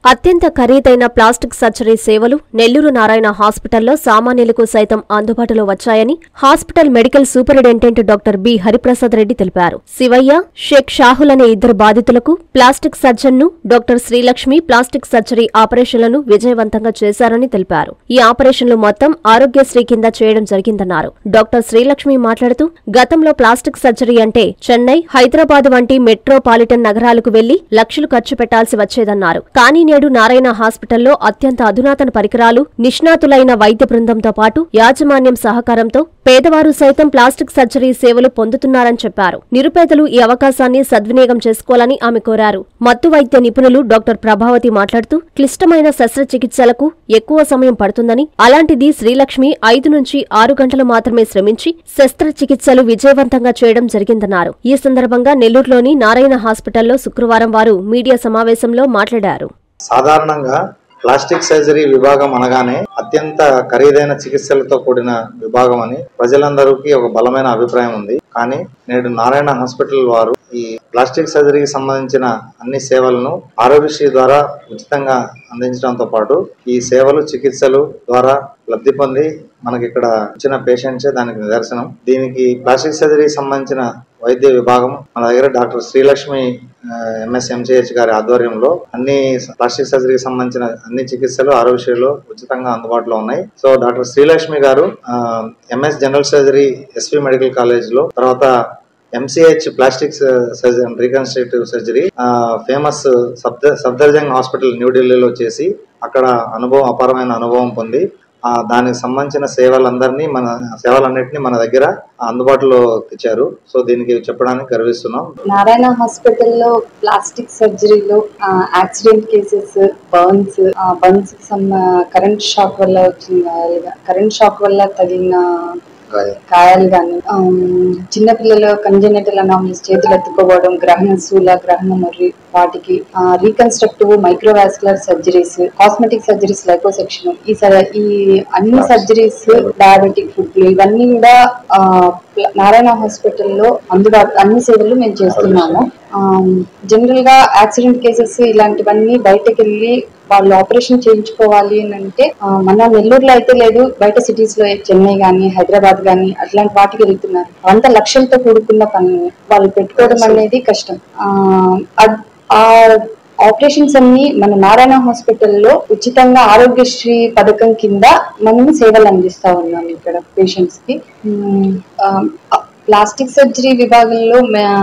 అత్యంత ఖరీదైన plastic surgery సేవలు నెల్లూరు నారాయణ హాస్పిటల్లో సామాన్యులకు సైతం అందుబాటులో వచ్చాయని hospital medical superintendent doctor B Hariprasad Reddy తెలిపారు శివయ్య షేక్ షాహుల్ అనే ఇద్దరు బాధితులకు ప్లాస్టిక్ సర్జన్ను డాక్టర్ శ్రీలక్ష్మి ప్లాస్టిక్ సర్జరీ ఆపరేషన్లను విజయవంతంగా చేశారని తెలిపారు ఈ ఆపరేషన్లు మొత్తం ఆరోగ్యశ్రీ కింద చేయడం జరిగిందన్నారు డాక్టర్ శ్రీలక్ష్మి మాట్లాడుతూ గతంలో ప్లాస్టిక్ సర్జరీ అంటే చెన్నై హైదరాబాద్ వంటి మెట్రోపాలిటన్ నగరాలకు వెళ్లి లక్షలు ఖర్చు పెట్టాల్సి వచ్చేదన్నారు కానీ నేడు నారాయణ హాస్పిటల్లో అత్యంత అధునాతన పరికరాలు నిష్ణాతులైన వైద్య బృందంతో పాటు యాజమాన్యం సహకారంతో పేదవారు సైతం ప్లాస్టిక్ సర్జరీ సేవలు పొందుతున్నారని చెప్పారు నిరుపేదలు ఈ అవకాశాన్ని సద్వినియోగం చేసుకోవాలని ఆమె కోరారు మత్తు వైద్య నిపుణులు డాక్టర్ ప్రభావతి మాట్లాడుతూ క్లిష్టమైన శస్త్రచికిత్సలకు ఎక్కువ సమయం పడుతుందని అలాంటిది శ్రీలక్ష్మి ఐదు నుంచి ఆరు గంటలు మాత్రమే శ్రమించి శస్త్రచికిత్సలు విజయవంతంగా చేయడం జరిగిందన్నారు ఈ సందర్భంగా నెల్లూరులోని నారాయణ హాస్పిటల్లో శుక్రవారం వారు మీడియా సమావేశంలో మాట్లాడారు సాధారణంగా ప్లాస్టిక్ సర్జరీ విభాగం అనగానే అత్యంత ఖరీదైన చికిత్సలతో కూడిన విభాగం అని ప్రజలందరికీ ఒక బలమైన అభిప్రాయం ఉంది కానీ నేడు నారాయణ హాస్పిటల్ వారు ఈ ప్లాస్టిక్ సర్జరీకి సంబంధించిన అన్ని సేవలను ఆరోగ్యశ్రీ ద్వారా ఉచితంగా అందించడంతో పాటు ఈ సేవలు చికిత్సలు ద్వారా లబ్ధి పొంది మనకి ఇక్కడ వచ్చిన పేషెంట్సే దానికి నిదర్శనం దీనికి ప్లాస్టిక్ సర్జరీకి సంబంధించిన వైద్య విభాగం మన దగ్గర డాక్టర్ శ్రీలక్ష్మి ఎంఎస్ ఎంసీహెచ్ గారి ఆధ్వర్యంలో అన్ని ప్లాస్టిక్ సర్జరీకి సంబంధించిన అన్ని చికిత్సలు ఆరోగ్యశ్రీలో ఉచితంగా అందుబాటులో ఉన్నాయి సో డాక్టర్ శ్రీలక్ష్మి గారు MS general surgery SV medical college లో తర్వాత MCh plastic surgeon reconstructive surgery famous సబ్ద సఫ్దర్జంగ్ హాస్పిటల్ న్యూఢిల్లీలో చేసి అక్కడ అనుభవం అపారమైన అనుభవం పొంది ఆ దానికి సంబంధించిన సేవలందరినీ మన సేవలన్నింటినీ మన దగ్గర అందుబాటులో తెచ్చారు సో దీనికి చెప్పడానికి గర్విస్తున్నాం నారాయణ హాస్పిటల్లో ప్లాస్టిక్ సర్జరీలో accident cases burns burns current shock వల్ల వచ్చిన గాయాలు కరెంట్ షాక్ వల్ల తగిలిన గాయం. గాయాలు కానీ చిన్నపిల్లల కంజెనిటల్ అనామలీస్ చేతులు ఎత్తుకోవడం గ్రహణ శూల గ్రహణ మొర్రి వాటికి reconstructive microvascular surgeries cosmetic surgeries liposuction ఈ స- ఈ అన్ని సర్జరీస్ డయాబెటిక్ ఫుడ్లు ఇవన్నీ కూడా ఆ, ప్ల- నారాయణ హాస్పిటల్లో అందుబాటు అన్ని సేవలు మేము చేస్తున్నాము జనరల్ గా యాక్సిడెంట్ కేసెస్ ఇలాంటివన్నీ బయటకు వెళ్ళి వాళ్ళు ఆపరేషన్ చేయించుకోవాలి అని అంటే ఆ, మన నెల్లూరులో అయితే లేదు బయట సిటీస్ లో చెన్నై గానీ హైదరాబాద్ గానీ అట్లాంటి వాటికి వెళ్తున్నారు వంద లక్షలతో కూడుకున్న పని వాళ్ళు పెట్టుకోవడం అనేది కష్టం ఆ, అద్- ఆ ఆపరేషన్స్ అన్ని మన నారాయణ హాస్పిటల్లో ఉచితంగా ఆరోగ్యశ్రీ పథకం కింద మనము సేవలు అందిస్తా ఉన్నాం ఇక్కడ పేషెంట్స్ కి ఉమ్, ఆ, ప్లాస్టిక్ సర్జరీ విభాగంలో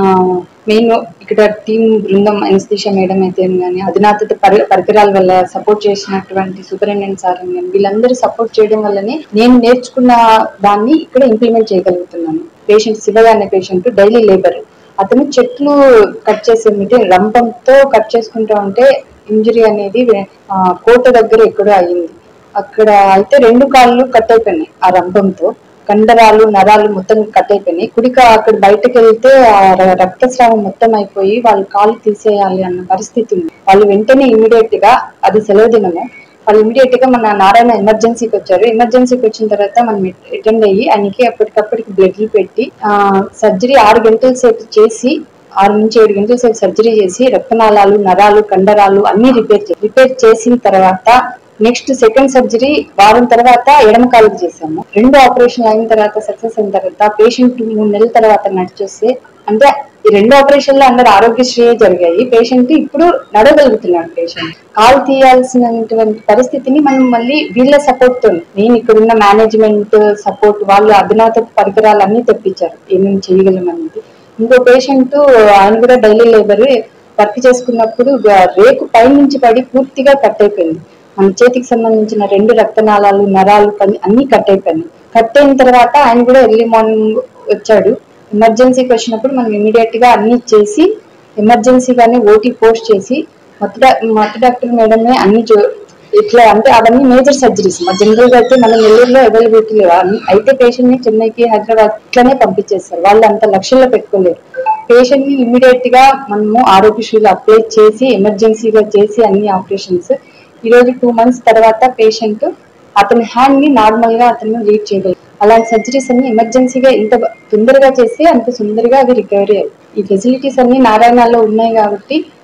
మెయిన్ ఇక్కడ టీం బృందం అనస్థిషియా మేడం అయితే కానీ అధునాతన పరి- పరికరాల వల్ల సపోర్ట్ చేసినటువంటి సూపరింటెండెంట్ సార్ కానీ వీళ్ళందరూ సపోర్ట్ చేయడం వల్లనే నేను నేర్చుకున్న దాన్ని ఇక్కడ ఇంప్లిమెంట్ చేయగలుగుతున్నాను పేషెంట్ శివయ్య అనే పేషెంట్ డైలీ లేబర్ అతను చెట్లు కట్ చేసేమిటి రంపంతో కట్ చేసుకుంటా ఉంటే ఇంజరీ అనేది ఆ, కోట దగ్గర ఎక్కడో అయ్యింది అక్కడ అయితే రెండు కాళ్ళు కట్ అయిపోయినాయి ఆ రంపంతో కండరాలు నరాలు మొత్తం కట్ అయిపోయినాయి కుడిక అక్కడ బయటకు వెళ్తే ఆ ర- రక్తస్రావం మొత్తం అయిపోయి వాళ్ళు కాళ్ళు తీసేయాలి అన్న పరిస్థితి ఉంది వాళ్ళు వెంటనే ఇమీడియట్ గా అది సెలవు దినము వాళ్ళు ఇమీడియట్ గా మన నారాయణ ఎమర్జెన్సీకి వచ్చారు ఎమర్జెన్సీకి వచ్చిన తర్వాత మనం అటెండ్ అయ్యి ఆయనకి అప్పటికప్పటికి బ్లడ్లు పెట్టి ఆ సర్జరీ ఆరు గంటల సేపు చేసి ఆరు నుంచి ఏడు గంటల సేపు సర్జరీ చేసి రక్తనాళాలు నరాలు కండరాలు అన్ని రిపేర్ చేసి రిపేర్ చేసిన తర్వాత నెక్స్ట్ సెకండ్ సర్జరీ వారం తర్వాత ఎడమ కాలుకి చేసాము రెండు ఆపరేషన్ అయిన తర్వాత సక్సెస్ అయిన తర్వాత పేషెంట్ మూడు నెలల తర్వాత నడిచొస్తే అంటే ఈ రెండు ఆపరేషన్లు అందరు ఆరోగ్యశ్రీయే జరిగాయి పేషెంట్ ఇప్పుడు నడవగలుగుతున్నాడు పేషెంట్ కాలు తీయాల్సినటువంటి పరిస్థితిని మనం మళ్ళీ వీళ్ళ సపోర్ట్ తో నేను ఇక్కడున్న మేనేజ్మెంట్ సపోర్ట్ వాళ్ళు అధునాతన పరికరాలు అన్ని తెప్పించారు ఏమేమి చేయగలం అనేది ఇంకో పేషెంట్ ఆయన కూడా డైలీ లేబర్ వర్క్ చేసుకున్నప్పుడు గా- రేకు పై నుంచి పడి పూర్తిగా కట్ అయిపోయింది మన చేతికి సంబంధించిన రెండు రక్తనాళాలు నరాలు పని అన్ని కట్ అయిపోయినాయి కట్ అయిన తర్వాత ఆయన కూడా ఎర్లీ మార్నింగ్ వచ్చాడు ఎమర్జెన్సీకి వచ్చినప్పుడు మనం ఇమీడియట్ గా అన్ని చేసి ఎమర్జెన్సీగానే ఓటీ పోస్ట్ చేసి మత్తు డా- మత్తు డాక్టర్ మేడమే అన్ని చూ- ఇట్లా అంటే అవన్నీ మేజర్ సర్జరీస్ మా జనరల్ గా అయితే మన నెల్లూరులో అవైలబిలిటీ లేవు అన్ని- అయితే పేషెంట్ ని చెన్నైకి హైదరాబాద్ ఇట్లానే పంపించేస్తారు వాళ్ళు అంత లక్షల్లో పెట్టుకోలేరు పేషెంట్ ని ఇమీడియట్ గా మనము ఆరోగ్యశ్రీలో అప్లై చేసి ఎమర్జెన్సీగా చేసి అన్ని ఆపరేషన్స్ ఈ రోజు టూ మంత్స్ తర్వాత పేషెంట్ అతని హ్యాండ్ ని నార్మల్ గా అతను లీడ్ చేయగలరు అలాంటి సర్జరీస్ అన్ని ఎమర్జెన్సీగా ఇంత తొందరగా చేస్తే అంత సుందరగా అవి రికవరీ అయ్యాయి ఈ ఫెసిలిటీస్ అన్ని నారాయణలో ఉన్నాయి కాబట్టి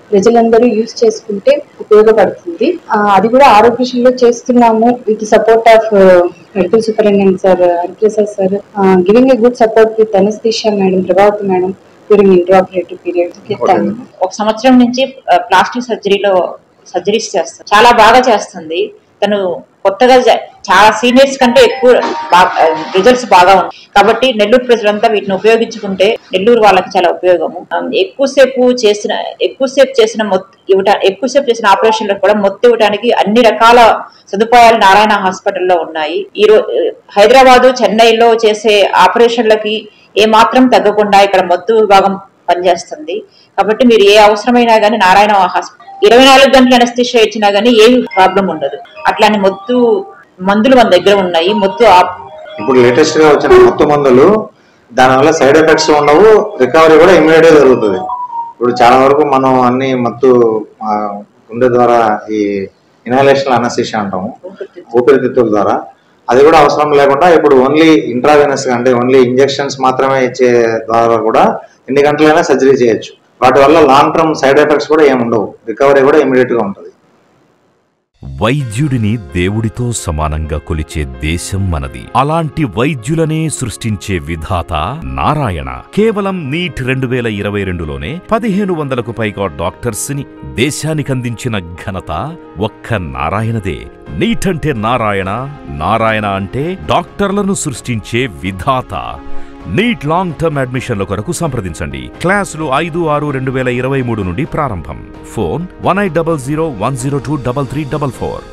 ప్రజలందరూ యూజ్ చేసుకుంటే ఉపయోగపడుతుంది ఆ, అది కూడా ఆరోగ్యశ్రీలో చేస్తున్నాము with support of medical superintendent sir Hariprasad sir giving a good support with anaesthesia madam Prabhavati madam during intraoperative period thank ఒక సంవత్సరం నుంచి ఆ, ప్లాస్టిక్ సర్జరీలో సర్జరీస్ చేస్తుంది చాలా బాగా చేస్తుంది తను కొత్తగా జ- చాలా సీనియర్స్ కంటే ఎక్కువ రిజల్ట్స్ బాగా ఉన్నాయి కాబట్టి నెల్లూరు ప్రజలంతా వీటిని ఉపయోగించుకుంటే నెల్లూరు వాళ్ళకి చాలా ఉపయోగము ఆ, ఎక్కువసేపు చేసిన ఎక్కువసేపు చేసిన మొత్తం ఇవ్వట ఎక్కువసేపు చేసిన ఆపరేషన్లకు కూడా మొత్తం ఇవ్వడానికి అన్ని రకాల సదుపాయాలు నారాయణ హాస్పిటల్లో ఉన్నాయి ఈ రో హైదరాబాదు చెన్నైలో చేసే ఆపరేషన్లకి ఏ మాత్రం తగ్గకుండా ఇక్కడ మొత్తం విభాగం పనిచేస్తుంది కాబట్టి మీరు ఏ అవసరమైనా కానీ నారాయణ హాస్పిటల్ ఇరవై నాలుగు గంటల అనస్థిషియా ఇచ్చినా కానీ ఏమి ప్రాబ్లం ఉండదు అట్లానే మొత్తు మందులు మన దగ్గర ఉన్నాయి మొత్తు ఆప్- ఇప్పుడు లేటెస్ట్ గా వచ్చిన మత్తు మందులు దానివల్ల సైడ్ ఎఫెక్ట్స్ ఉండవు రికవరీ కూడా ఇమీడియట్ గా జరుగుతుంది ఇప్పుడు చాలా వరకు మనం అన్ని మత్తు ఆ, గుండె ద్వారా ఈ ఇన్హలేషన్ అనసిషియా అంటాము ఊపిరితిత్తుల ద్వారా అది కూడా అవసరం లేకుండా ఇప్పుడు ఓన్లీ ఇంట్రావెనస్ అంటే ఓన్లీ ఇంజెక్షన్స్ మాత్రమే ఇచ్చే ద్వారా కూడా ఎన్ని గంటలైనా సర్జరీ చేయొచ్చు వాటి వల్ల లాంగ్ టర్మ్ సైడ్ ఎఫెక్ట్స్ కూడా ఏమి ఉండవు రికవరీ కూడా ఇమీడియట్ గా ఉంటుంది వైద్యుడిని దేవుడితో సమానంగా కొలిచే దేశం మనది అలాంటి వైద్యులనే సృష్టించే విధాత నారాయణ కేవలం నీట్ రెండు వేల ఇరవై రెండులోనే పదిహేను వందలకు పైగా డాక్టర్స్ ని దేశానికందించిన ఘనత ఒక్క నారాయణదే నీట్ అంటే నారాయణ నారాయణ అంటే డాక్టర్లను సృష్టించే విధాత నీట్ లాంగ్ టర్మ్ అడ్మిషన్ల కొరకు సంప్రదించండి క్లాసులు ఐదు ఆరు రెండు వేల ఇరవై మూడు నుండి ప్రారంభం phone one eight double zero one zero two double three double four